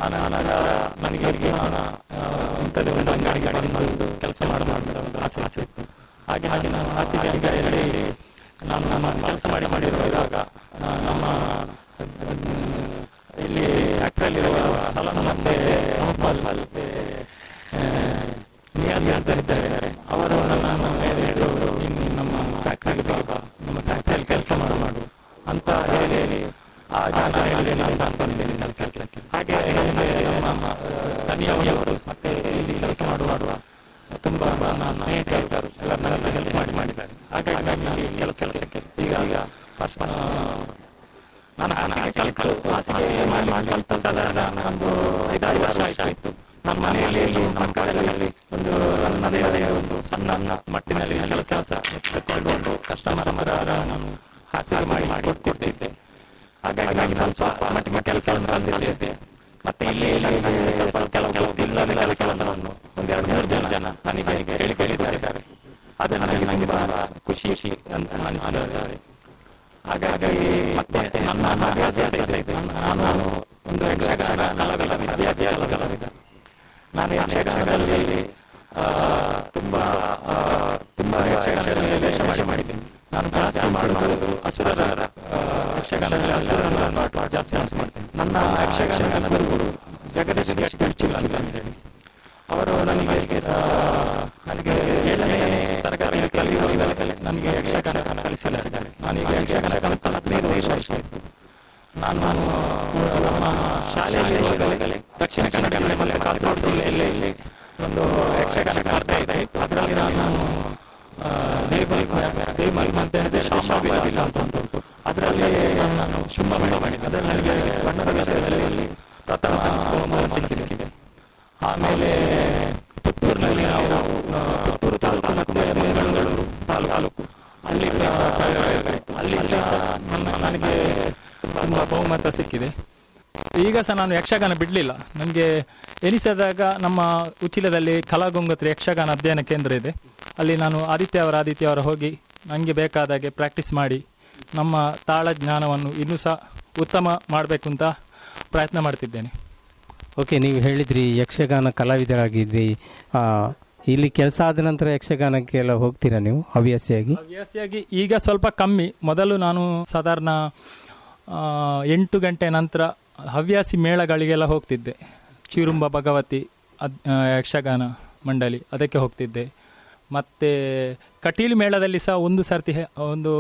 ಆನಂತರ ನನಗೆ ವಿಮಾನ ಇಂಥದ್ದು ಒಂದು ಅಂಗಡಿಗೆ ಬಂದು ಕೆಲಸ ಮಾಡಬೇಕು ಅಂತ ಆಸೆ ಆಸೆ ಇತ್ತು ಹಾಗೆ ಹಾಗೆ ನಾನು ಹಾಸಿಗೆ ಅಂಗಡಿಯಲ್ಲಿ ನಾನು ನಮ್ಮ ಕೆಲಸ ಮಾಡಿ ಮಾಡಿರುವಾಗ ಆ, ನಮ್ಮ ಇಲ್ಲಿ ಫ್ಯಾಕ್ಟ್ರಿಯಲ್ಲಿರುವ ಸಲಂ ಮತ್ತೆ ಮೊಹಮ್ಮದ್ ಮತ್ತೆ ನಿಯಾಜ್ ಅಂತ ಇದ್ದಾರೆ ಅವರು ನನ್ನ ಮೇಲೆ ಹೇಳಿದ್ರು ನೀನು ನಮ್ಮ ಫ್ಯಾಕ್ಟ್ರಿಗೆ ಬಾ ನಮ್ಮ ಫ್ಯಾಕ್ಟ್ರಿಯಲ್ಲಿ ಕೆಲಸ ಮಾಡು ಅಂತ ಹೇಳಿ ಹೇಳಿ ಆ ಜಾಗದಲ್ಲಿ ನಾನು ಬಂದಿದ್ದೇನೆ ನನ್ನ ಕೆಲಸಕ್ಕೆ ಹಾಗೆ ಹಿಂದೆ ನಮ್ಮ ತನಿಯವರು ಮತ್ತೆ ಇಲ್ಲಿ ಕೆಲಸ ಮಾಡುವ ತುಂಬಾ ನನ್ನ ಸ್ನೇಹಿತರು ಎಲ್ಲ ನನ್ನ ಹೆಲ್ಪ್ ಮಾಡಿ ಮಾಡಿದ್ದಾರೆ ಹಾಗಾಗಿ ನಾನು ಇಲ್ಲಿ ಕೆಲಸ ಕೆಲಸಕ್ಕೆ ಈಗ ಈಗ first, ಆ, ನಾನು ಹಾಸಿಗೆ ಕಲಿತು ಹಾಸಿಗೆ ಮಾಡಿ ಮಾಡಿ ಕಲಿತು ಸಾಧಾರಣ ಒಂದು ಐದಾರು ವರ್ಷ ಆಯಿತು ನಮ್ಮ ಮನೆಯಲ್ಲಿ ನಮ್ಮ ಕಾಲದಲ್ಲಿ ಒಂದು ನನ್ನದೇ ಆದ ಒಂದು ಸಣ್ಣ ಸಣ್ಣ ಮಟ್ಟಿನಲ್ಲಿ ಕೆಲಸ ತಗೊಂಡು ಕಸ್ಟಮರ್ ನಾನು ಹಾಸಿಗೆ ಮಾಡಿ ಮಾಡಿ ಕೊಡ್ತಿರ್ತಿದ್ದೆ ಹಾಗಾಗಿ ನಾನು ಸ್ವಲ್ಪ ಸ್ವಲ್ಪ ಮಟ್ಟಿನ ಕೆಲಸವನ್ನು ಕಲಿತಿದ್ದೆ ಮತ್ತೆ ಇಲ್ಲಿ ಇಲ್ಲಿ ಸ್ವಲ್ಪ ಕೆಲವು ಕೆಲವು ದಿನದ ಕೆಲಸವನ್ನು ಒಂದೆರಡು ಮೂರು ಜನ ಜನ ನನಗೆ ಹೇಳಿ ಹೇಳಿದ್ದಾರೆ ಅದು ನನಗೆ ನನಗೆ ಬಹಳ ಖುಷಿ ಖುಷಿ ಅಂತ ಅನಿಸಿದ್ದಾರೆ ಹಾಗಾಗಿ ಮತ್ತೆ ನನ್ನ ಹವ್ಯಾಸ ಇದೆ ನಾನು ಒಂದು ಯಕ್ಷಗಾನ ಕಲಾವಿದ ವಿದ್ಯಾಭ್ಯಾಸ ಕಲಾವಿದ ನಾನು ಯಕ್ಷಗಾನದಲ್ಲಿ ಆ, ತುಂಬಾ ಆ, ತುಂಬಾ ಯಕ್ಷಗಾನದಲ್ಲಿ ವೇಷ ಮಾಡಿ ಮಾಡಿದ್ದೀನಿ ನಾನು ಜಾಸ್ತಿ ಮಾಡುವುದು ಅಸುರರ ಆ, ಯಕ್ಷಗಾನದಲ್ಲಿ ಅಸುರರ ಪಾಠ ಜಾಸ್ತಿ ಜಾಸ್ತಿ ಮಾಡ್ತೇನೆ ನನ್ನ ಯಕ್ಷಗಾನದ ಗುರು ಜಗದೀಶ್ ಗಡ್ಚಿಲ್ಲ ಅಂತ ಹೇಳಿ ಅವರು ನನಗೆ ಆ, ನನಗೆ ಏಳನೇ ತರಗತಿ ಕಲಿಯುವಾಗಲೇ ನನಗೆ ಯಕ್ಷಗಾನ ಕಲಿಸಿದ್ದಾರೆ ನಾನೀಗ ಯಕ್ಷಗಾನ ಕಲಿತು ಹದಿನೈದು ವರ್ಷ ಆಯಿತು ನಾನು ನಾನು ನಮ್ಮ ಶಾಲೆಯಲ್ಲಿ ಇರುವಾಗಲೇ ದಕ್ಷಿಣ ಕನ್ನಡ ಜಿಲ್ಲೆ ಕಾಸರಗೋಡು ಜಿಲ್ಲೆಯಲ್ಲಿ ಇಲ್ಲಿ ಒಂದು ಯಕ್ಷಗಾನ ಸ್ಪರ್ಧೆ ಇದೆ ಅದರಲ್ಲಿ ನಾನು ಆ, ದೇವಮಲ್ ದೇವಮಲ್ ಅಂತ ಹೇಳಿದ್ರೆ ಶಾಂಭವಿ ವಿಲಾಸ ಅಂತ ಉಂಟು ಅದರಲ್ಲಿ ನಾನು ಶುಂಭ ಮಾಡಿದ್ದೆ ಅದರಲ್ಲಿ ನನಗೆ ಬಣ್ಣದ ವಿಷಯದಲ್ಲಿ ಪ್ರಥಮ ಬಹುಮಾನ ಸಿಕ್ಕಿದೆ ಆಮೇಲೆ ಪುತ್ತೂರಿನಲ್ಲಿ ನಾವು ಆ, ಪುತ್ತೂರು ತಾಲೂಕು ಮತ್ತು ಬೆಂಗಳೂರು ತಾಲೂಕು ಅಲ್ಲಿ ಪ್ರಯೋಗ ಇತ್ತು. ಅಲ್ಲಿ ಸಹ ನನ್ನ ನನಗೆ ತುಂಬ ಬಹುಮತ ಸಿಕ್ಕಿದೆ ಈಗ ಸಹ ನಾನು ಯಕ್ಷಗಾನ ಬಿಡಲಿಲ್ಲ ನನಗೆ ಎನಿಸಿದಾಗ ನಮ್ಮ ಉಚಿಲದಲ್ಲಿ ಕಲಾಗಂಗೋತ್ರಿ ಯಕ್ಷಗಾನ ಅಧ್ಯಯನ ಕೇಂದ್ರ ಇದೆ ಅಲ್ಲಿ ನಾನು ಆದಿತ್ಯವಾರ ಆದಿತ್ಯವಾರ ಹೋಗಿ ನನಗೆ ಬೇಕಾದಾಗೆ ಪ್ರಾಕ್ಟೀಸ್ ಮಾಡಿ ನಮ್ಮ ತಾಳ ಜ್ಞಾನವನ್ನು ಇನ್ನೂ ಸಹ ಉತ್ತಮ ಮಾಡಬೇಕು ಅಂತ ಪ್ರಯತ್ನ ಮಾಡ್ತಿದ್ದೇನೆ ಓಕೆ ನೀವು ಹೇಳಿದ್ರಿ ಯಕ್ಷಗಾನ ಕಲಾವಿದರಾಗಿದ್ರಿ ಆ, ಇಲ್ಲಿ ಕೆಲಸ ಆದ ನಂತರ ಯಕ್ಷಗಾನಕ್ಕೆಲ್ಲ ಹೋಗ್ತೀರಾ ನೀವು ಹವ್ಯಾಸಿಯಾಗಿ ಹವ್ಯಾಸಿಯಾಗಿ ಈಗ ಸ್ವಲ್ಪ ಕಮ್ಮಿ ಮೊದಲು ನಾನು ಸಾಧಾರಣ ಆ, ಎಂಟು ಗಂಟೆ ನಂತರ ಹವ್ಯಾಸಿ ಮೇಳಗಳಿಗೆಲ್ಲ ಹೋಗ್ತಿದ್ದೆ ಚಿರುಂಬ ಭಗವತಿ ಅದ್ ಆ, ಯಕ್ಷಗಾನ ಮಂಡಳಿ ಅದಕ್ಕೆ ಹೋಗ್ತಿದ್ದೆ ಮತ್ತು ಕಟೀಲು ಮೇಳದಲ್ಲಿ ಸಹ ಒಂದು ಸರ್ತಿ ಹೆ- ಒಂದು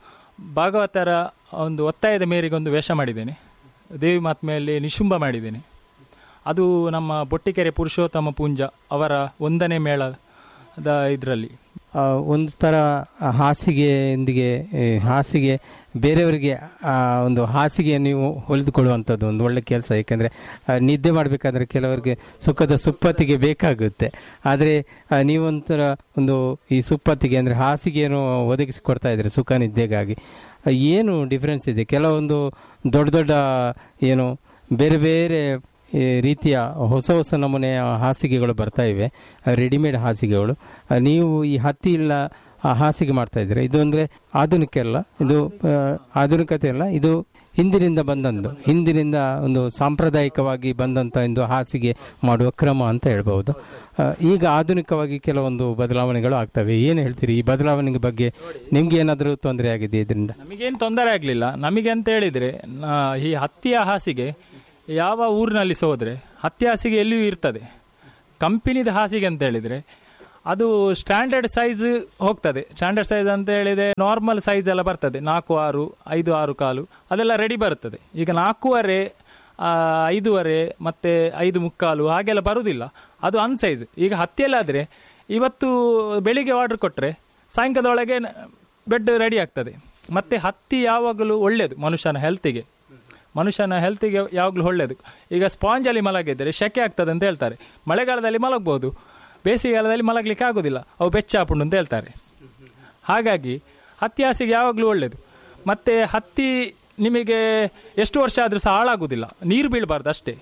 ಭಾಗವತರ ಒಂದು ಒತ್ತಾಯದ ಮೇರೆಗೆ ಒಂದು ವೇಷ ಮಾಡಿದ್ದೇನೆ ದೇವಿ ಮಾತ್ಮೆಯಲ್ಲಿ ನಿಶುಂಬ ಮಾಡಿದ್ದೇನೆ ಅದು ನಮ್ಮ ಬೊಟ್ಟಿಕೆರೆ ಪುರುಷೋತ್ತಮ ಪೂಂಜ ಅವರ ಒಂದನೇ ಮೇಳದ ಇದರಲ್ಲಿ ಆ, ಒಂದು ಥರ ಹಾಸಿಗೆಯೊಂದಿಗೆ ಈ ಹಾಸಿಗೆ ಬೇರೆಯವರಿಗೆ ಆ, ಒಂದು ಹಾಸಿಗೆ ನೀವು ಹೊಲಿದುಕೊಳ್ಳುವಂಥದ್ದು ಒಂದು ಒಳ್ಳೆ ಕೆಲಸ ಏಕೆಂದರೆ ನಿದ್ದೆ ಮಾಡಬೇಕಾದ್ರೆ ಕೆಲವರಿಗೆ ಸುಖದ ಸುಪ್ಪತ್ತಿಗೆ ಬೇಕಾಗುತ್ತೆ ಆದರೆ ನೀವೊಂಥರ ಒಂದು ಈ ಸುಪ್ಪತ್ತಿಗೆ ಅಂದರೆ ಹಾಸಿಗೆಯನ್ನು ಒದಗಿಸಿ ಕೊಡ್ತಾ ಇದ್ದಾರೆ ಸುಖ ನಿದ್ದೆಗಾಗಿ ಆ, ಏನು ಡಿಫ್ರೆನ್ಸ್ ಇದೆ ಕೆಲವೊಂದು ದೊಡ್ಡ ದೊಡ್ಡ ಏನು ಬೇರೆ ಬೇರೆ ಈ ರೀತಿಯ ಹೊಸ ಹೊಸ ನಮೂನೆಯ ಹಾಸಿಗೆಗಳು ಬರ್ತಾ ಇವೆ ರೆಡಿಮೇಡ್ ಹಾಸಿಗೆಗಳು ಆ, ನೀವು ಈ ಹತ್ತಿ ಇಲ್ಲ ಆ ಹಾಸಿಗೆ ಮಾಡ್ತಾ ಇದ್ದೀರಾ ಇದು ಅಂದರೆ ಆಧುನಿಕ ಅಲ್ಲ ಇದು ಆ, ಆಧುನಿಕತೆ ಅಲ್ಲ ಇದು ಹಿಂದಿನಿಂದ ಬಂದಂದು ಹಿಂದಿನಿಂದ ಒಂದು ಸಾಂಪ್ರದಾಯಿಕವಾಗಿ ಬಂದಂಥ ಒಂದು ಹಾಸಿಗೆ ಮಾಡುವ ಕ್ರಮ ಅಂತ ಹೇಳ್ಬೋದು ಆ, ಈಗ ಆಧುನಿಕವಾಗಿ ಕೆಲವೊಂದು ಬದಲಾವಣೆಗಳು ಆಗ್ತವೆ ಏನು ಹೇಳ್ತೀರಿ ಈ ಬದಲಾವಣೆ ಬಗ್ಗೆ ನಿಮ್ಗೆ ಏನಾದರೂ ತೊಂದರೆ ಆಗಿದೆ ಇದರಿಂದ ನಮಗೇನು ತೊಂದರೆ ಆಗಲಿಲ್ಲ ನಮಗೆ ಅಂತ ಹೇಳಿದರೆ ಈ ಹತ್ತಿಯ ಹಾಸಿಗೆ ಯಾವ ಊರಿನಲ್ಲಿ ಸಹ ಹೋದರೆ ಹತ್ತಿ ಹಾಸಿಗೆ ಎಲ್ಲಿಯೂ ಇರ್ತದೆ ಕಂಪನಿದ ಹಾಸಿಗೆ ಅಂತ ಹೇಳಿದರೆ ಅದು ಸ್ಟ್ಯಾಂಡರ್ಡ್ ಸೈಜ್ ಹೋಗ್ತದೆ ಸ್ಟ್ಯಾಂಡರ್ಡ್ ಸೈಜ್ ಅಂತ ಹೇಳಿದರೆ ನಾರ್ಮಲ್ ಸೈಜ್ ಎಲ್ಲ ಬರ್ತದೆ ನಾಲ್ಕು ಆರು ಐದು ಆರು ಕಾಲು ಅದೆಲ್ಲ ರೆಡಿ ಬರ್ತದೆ ಈಗ ನಾಲ್ಕೂವರೆ ಆ, ಐದೂವರೆ ಮತ್ತು ಐದು ಮುಕ್ಕಾಲು ಹಾಗೆಲ್ಲ ಬರುವುದಿಲ್ಲ ಅದು ಅನ್ ಸೈಜ್ ಈಗ ಹತ್ತಿಯಲ್ಲಾದರೆ ಇವತ್ತು ಬೆಳಿಗ್ಗೆ ಆರ್ಡರ್ ಕೊಟ್ಟರೆ ಸಾಯಂಕಾಲದೊಳಗೆ ಬೆಡ್ ರೆಡಿ ಆಗ್ತದೆ ಮತ್ತು ಹತ್ತಿ ಯಾವಾಗಲೂ ಒಳ್ಳೆಯದು ಮನುಷ್ಯನ ಹೆಲ್ತಿಗೆ ಮನುಷ್ಯನ ಹೆಲ್ತಿಗೆ ಯಾವಾಗಲೂ ಒಳ್ಳೆಯದು ಈಗ ಸ್ಪಾಂಜಲ್ಲಿ ಮಲಗಿದ್ದರೆ ಶೆಕೆ ಆಗ್ತದೆ ಅಂತ ಹೇಳ್ತಾರೆ ಮಳೆಗಾಲದಲ್ಲಿ ಮಲಗ್ಬೋದು ಬೇಸಿಗೆಗಾಲದಲ್ಲಿ ಮಲಗಲಿಕ್ಕೆ ಆಗೋದಿಲ್ಲ ಅವು ಬೆಚ್ಚಾಪುಂಡು ಅಂತ ಹೇಳ್ತಾರೆ ಹಾಗಾಗಿ ಹತ್ತಿ ಹಾಸಿಗೆ ಯಾವಾಗಲೂ ಒಳ್ಳೆಯದು ಮತ್ತು ಹತ್ತಿ ನಿಮಗೆ ಎಷ್ಟು ವರ್ಷ ಆದರೂ ಸಹ ಹಾಳಾಗೋದಿಲ್ಲ ನೀರು ಬೀಳಬಾರ್ದು ಅಷ್ಟೇ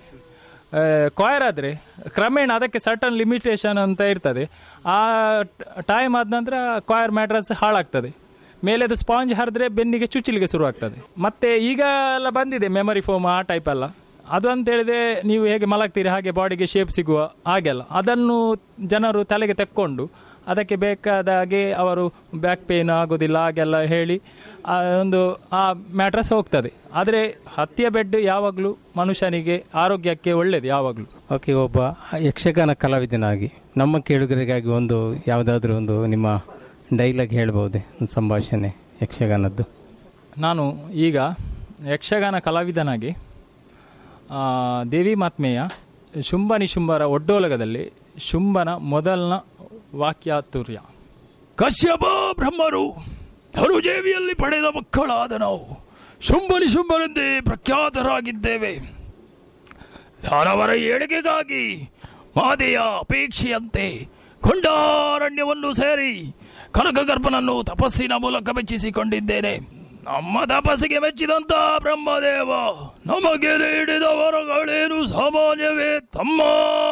ಕಾಯರ್ ಆದರೆ ಕ್ರಮೇಣ ಅದಕ್ಕೆ ಸರ್ಟನ್ ಲಿಮಿಟೇಷನ್ ಅಂತ ಇರ್ತದೆ ಆ ಟೈಮ್ ಆದ ನಂತರ ಕಾಯರ್ ಮ್ಯಾಟ್ರಸ್ ಹಾಳಾಗ್ತದೆ ಮೇಲೆ ಅದು ಸ್ಪಾಂಜ್ ಹರಿದ್ರೆ ಬೆನ್ನಿಗೆ ಚುಚ್ಚಲಿಕ್ಕೆ ಶುರು ಆಗ್ತದೆ ಮತ್ತೆ ಈಗ ಎಲ್ಲ ಬಂದಿದೆ ಮೆಮರಿ ಫೋಮ್ ಆ ಟೈಪ್ ಎಲ್ಲ ಅದು ಅಂತ ಹೇಳಿದ್ರೆ ನೀವು ಹೇಗೆ ಮಲಗ್ತೀರಿ ಹಾಗೆ ಬಾಡಿಗೆ ಶೇಪ್ ಸಿಗುವ ಹಾಗೆಲ್ಲ ಅದನ್ನು ಜನರು ತಲೆಗೆ ತೆಕ್ಕೊಂಡು ಅದಕ್ಕೆ ಬೇಕಾದ ಹಾಗೆ ಅವರು ಬ್ಯಾಕ್ ಪೇನ್ ಆಗೋದಿಲ್ಲ ಹಾಗೆಲ್ಲ ಹೇಳಿ ಆ ಒಂದು ಆ ಮ್ಯಾಟ್ರಸ್ ಹೋಗ್ತದೆ ಆದರೆ ಹತ್ತಿಯ ಬೆಡ್ ಯಾವಾಗಲೂ ಮನುಷ್ಯನಿಗೆ ಆರೋಗ್ಯಕ್ಕೆ ಒಳ್ಳೆಯದು ಯಾವಾಗಲೂ ಓಕೆ ಒಬ್ಬ ಯಕ್ಷಗಾನ ಕಲಾವಿದನಾಗಿ ನಮ್ಮ ಕೇಳುಗರಿಗಾಗಿ ಒಂದು ಯಾವುದಾದ್ರೂ ಒಂದು ನಿಮ್ಮ ಡೈಲಾಗ್ ಹೇಳ್ಬೋದೆ ಒಂದು ಸಂಭಾಷಣೆ ಯಕ್ಷಗಾನದ್ದು ನಾನು ಈಗ ಯಕ್ಷಗಾನ ಕಲಾವಿದನಾಗಿ ಆ, ದೇವಿ ಮಾತ್ಮೆಯ ಶುಂಭ ನಿಶುಂಭರ ಒಡ್ಡೋಲಗದಲ್ಲಿ ಶುಂಭನ ಮೊದಲನ ವಾಕ್ಯಾತುರ್ಯ ಕಶ್ಯಪ ಬ್ರಹ್ಮರು ಧನುಜೇವಿಯಲ್ಲಿ ಪಡೆದ ಮಕ್ಕಳಾದ ನಾವು ಶುಂಭ ನಿಶುಂಭರೆಂದೇ ಪ್ರಖ್ಯಾತರಾಗಿದ್ದೇವೆ ದಾನವರ ಏಳಿಗೆಗಾಗಿ ಮಾದೆಯ ಅಪೇಕ್ಷೆಯಂತೆ ಕೊಂಡಾರಣ್ಯವನ್ನು ಸೇರಿ ಕನಕಗರ್ಭನನ್ನು ತಪಸ್ಸಿನ ಮೂಲಕ ಮೆಚ್ಚಿಸಿಕೊಂಡಿದ್ದೇನೆ ನಮ್ಮ ತಪಸ್ಸಿಗೆ ಮೆಚ್ಚಿದಂತ ಬ್ರಹ್ಮದೇವ ನಮಗೆ ನೀಡಿದ ವರಗಳೇನು ಸಾಮಾನ್ಯವೇ ತಮ್ಮ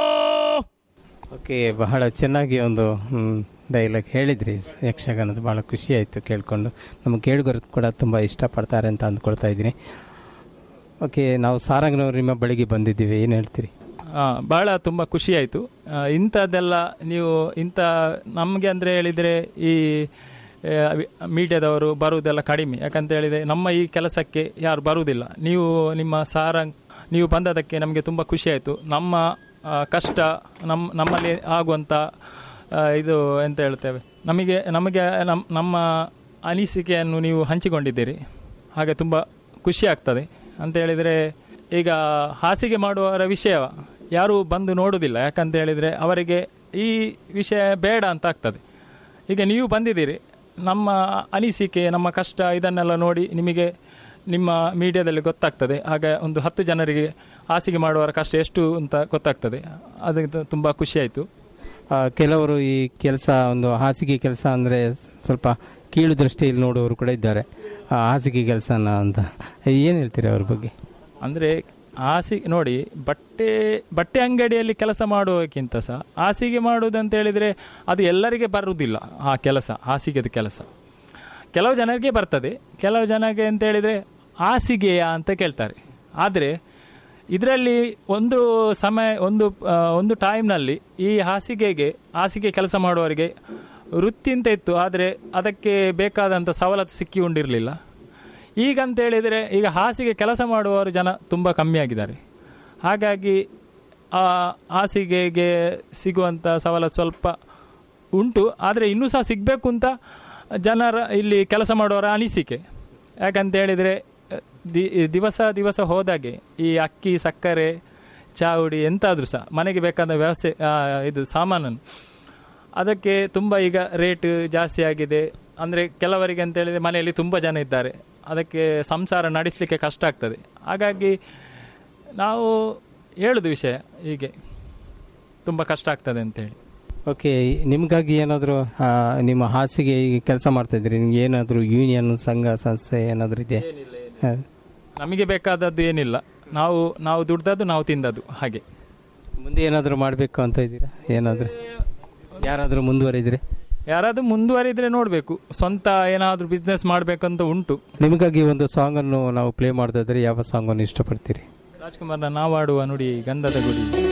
ಓಕೆ ಬಹಳ ಚೆನ್ನಾಗಿ ಒಂದು ಡೈಲಾಗ್ ಹೇಳಿದ್ರಿ ಯಕ್ಷಗಾನದ ಬಹಳ ಖುಷಿ ಆಯಿತು ಕೇಳಿಕೊಂಡು ನಮ್ಮ ಕೇಳುಗರು ಕೂಡ ತುಂಬ ಇಷ್ಟಪಡ್ತಾರೆ ಅಂತ ಅಂದ್ಕೊಳ್ತಾ ಇದ್ದೀನಿ ಓಕೆ ನಾವು ಸಾರಂಗನವರು ನಿಮ್ಮ ಬಳಿಗೆ ಬಂದಿದ್ದೀವಿ ಏನು ಹೇಳ್ತೀರಿ ಆ, ಬಹಳ ತುಂಬ ಖುಷಿ ಆಯಿತು ಇಂಥದ್ದೆಲ್ಲ ನೀವು ಇಂಥ ನಮಗೆ ಅಂದರೆ ಹೇಳಿದರೆ ಈ ಮೀಡಿಯಾದವರು ಬರುವುದೆಲ್ಲ ಕಡಿಮೆ ಯಾಕಂತ ಹೇಳಿದರೆ ನಮ್ಮ ಈ ಕೆಲಸಕ್ಕೆ ಯಾರು ಬರುವುದಿಲ್ಲ ನೀವು ನಿಮ್ಮ ಸಾರಂಗ್ ನೀವು ಬಂದದಕ್ಕೆ ನಮಗೆ ತುಂಬ ಖುಷಿ ಆಯಿತು ನಮ್ಮ ಆ, ಕಷ್ಟ ನಮ್ಮ ನಮ್ಮಲ್ಲಿ ಆಗುವಂಥ ಆ, ಇದು ಎಂತ ಹೇಳ್ತೇವೆ ನಮಗೆ ನಮಗೆ ನಮ್ಮ ನಮ್ಮ ಅನಿಸಿಕೆಯನ್ನು ನೀವು ಹಂಚಿಕೊಂಡಿದ್ದೀರಿ ಹಾಗೆ ತುಂಬ ಖುಷಿ ಆಗ್ತದೆ ಅಂತ ಹೇಳಿದರೆ ಈಗ ಹಾಸಿಗೆ ಮಾಡುವವರ ವಿಷಯ ಯಾರೂ ಬಂದು ನೋಡುವುದಿಲ್ಲ ಯಾಕಂತ ಹೇಳಿದರೆ ಅವರಿಗೆ ಈ ವಿಷಯ ಬೇಡ ಅಂತ ಆಗ್ತದೆ ಈಗ ನೀವು ಬಂದಿದ್ದೀರಿ ನಮ್ಮ ಅನಿಸಿಕೆ ನಮ್ಮ ಕಷ್ಟ ಇದನ್ನೆಲ್ಲ ನೋಡಿ ನಿಮಗೆ ನಿಮ್ಮ ಮೀಡಿಯಾದಲ್ಲಿ ಗೊತ್ತಾಗ್ತದೆ ಆಗ ಒಂದು ಹತ್ತು ಜನರಿಗೆ ಹಾಸಿಗೆ ಮಾಡುವವರ ಕಷ್ಟ ಎಷ್ಟು ಅಂತ ಗೊತ್ತಾಗ್ತದೆ ಅದಕ್ಕೆ ತುಂಬ ಖುಷಿ ಆಯಿತು ಆ, ಕೆಲವರು ಈ ಕೆಲಸ ಒಂದು ಹಾಸಿಗೆ ಕೆಲಸ ಅಂದರೆ ಸ್ವಲ್ಪ ಕೀಳು ದೃಷ್ಟಿಯಲ್ಲಿ ನೋಡುವವರು ಕೂಡ ಇದ್ದಾರೆ ಆ ಹಾಸಿಗೆ ಕೆಲಸನ ಅಂತ ಏನು ಹೇಳ್ತೀರಿ ಅವ್ರ ಬಗ್ಗೆ ಅಂದರೆ ಹಾಸಿಗೆ ನೋಡಿ ಬಟ್ಟೆ ಬಟ್ಟೆ ಅಂಗಡಿಯಲ್ಲಿ ಕೆಲಸ ಮಾಡುವಕ್ಕಿಂತ ಸಹ ಹಾಸಿಗೆ ಮಾಡುವುದಂತ ಹೇಳಿದರೆ ಅದು ಎಲ್ಲರಿಗೆ ಬರುವುದಿಲ್ಲ ಆ ಕೆಲಸ ಹಾಸಿಗೆದ ಕೆಲಸ ಕೆಲವು ಜನರಿಗೆ ಬರ್ತದೆ ಕೆಲವು ಜನಕ್ಕೆ ಅಂತ ಹೇಳಿದರೆ ಹಾಸಿಗೆಯಾ ಅಂತ ಕೇಳ್ತಾರೆ ಆದರೆ ಇದರಲ್ಲಿ ಒಂದು ಸಮಯ ಒಂದು ಆ, ಒಂದು ಟೈಮ್ನಲ್ಲಿ ಈ ಹಾಸಿಗೆಗೆ ಹಾಸಿಗೆ ಕೆಲಸ ಮಾಡುವವರಿಗೆ ವೃತ್ತಿ ಅಂತ ಇತ್ತು ಆದರೆ ಅದಕ್ಕೆ ಬೇಕಾದಂಥ ಸವಲತ್ತು ಸಿಕ್ಕಿಕೊಂಡಿರಲಿಲ್ಲ ಈಗ ಅಂತ ಹೇಳಿದರೆ ಈಗ ಹಾಸಿಗೆ ಕೆಲಸ ಮಾಡುವವರು ಜನ ತುಂಬ ಕಮ್ಮಿ ಆಗಿದ್ದಾರೆ ಹಾಗಾಗಿ ಆ ಹಾಸಿಗೆಗೆ ಸಿಗುವಂಥ ಸವಲತ್ತು ಸ್ವಲ್ಪ ಉಂಟು ಆದರೆ ಇನ್ನೂ ಸಹ ಸಿಗಬೇಕು ಅಂತ ಜನರ ಇಲ್ಲಿ ಕೆಲಸ ಮಾಡುವವರ ಅನಿಸಿಕೆ ಯಾಕಂತ ಹೇಳಿದರೆ ದಿ ದಿವಸ ದಿವಸ ಹೋದಾಗೆ ಈ ಅಕ್ಕಿ ಸಕ್ಕರೆ ಚಾವುಡಿ ಎಂತಾದರೂ ಸಹ ಮನೆಗೆ ಬೇಕಾದ ವ್ಯವಸ್ಥೆ ಆ, ಇದು ಸಾಮಾನನ್ನು ಅದಕ್ಕೆ ತುಂಬ ಈಗ ರೇಟ್ ಜಾಸ್ತಿ ಆಗಿದೆ ಅಂದರೆ ಕೆಲವರಿಗೆ ಅಂತ ಹೇಳಿದರೆ ಮನೆಯಲ್ಲಿ ತುಂಬ ಜನ ಇದ್ದಾರೆ ಅದಕ್ಕೆ ಸಂಸಾರ ನಡೆಸಲಿಕ್ಕೆ ಕಷ್ಟ ಆಗ್ತದೆ ಹಾಗಾಗಿ ನಾವು ಹೇಳುದು ವಿಷಯ ಹೀಗೆ ತುಂಬ ಕಷ್ಟ ಆಗ್ತದೆ ಅಂತೇಳಿ ಓಕೆ ನಿಮಗಾಗಿ ಏನಾದರೂ ನಿಮ್ಮ ಹಾಸಿಗೆ ಈಗ ಕೆಲಸ ಮಾಡ್ತಾ ಇದ್ದೀರಿ ನಿಮ್ಗೆ ಏನಾದರೂ ಯೂನಿಯನ್ ಸಂಘ ಸಂಸ್ಥೆ ಏನಾದರೂ ಇದೆ ನಮಗೆ ಬೇಕಾದದ್ದು ಏನಿಲ್ಲ ನಾವು ನಾವು ದುಡ್ದದ್ದು ನಾವು ತಿಂದದ್ದು ಹಾಗೆ ಮುಂದೆ ಏನಾದರೂ ಮಾಡಬೇಕು ಅಂತ ಇದ್ದೀರಾ ಏನಾದರೂ ಯಾರಾದರೂ ಮುಂದುವರಿದ್ರೆ ಯಾರಾದರೂ ಮುಂದುವರಿದ್ರೆ ನೋಡಬೇಕು ಸ್ವಂತ ಏನಾದರೂ ಬಿಸ್ನೆಸ್ ಮಾಡಬೇಕಂತ ಉಂಟು ನಿಮಗಾಗಿ ಒಂದು ಸಾಂಗನ್ನು ನಾವು ಪ್ಲೇ ಮಾಡ್ತಾ ಇದ್ರೆ ಯಾವ ಸಾಂಗನ್ನು ಇಷ್ಟಪಡ್ತೀರಿ ರಾಜ್ಕುಮಾರ್ನ ನಾವಾಡುವ ನುಡಿ ಗಂಧದ ಗುಡಿ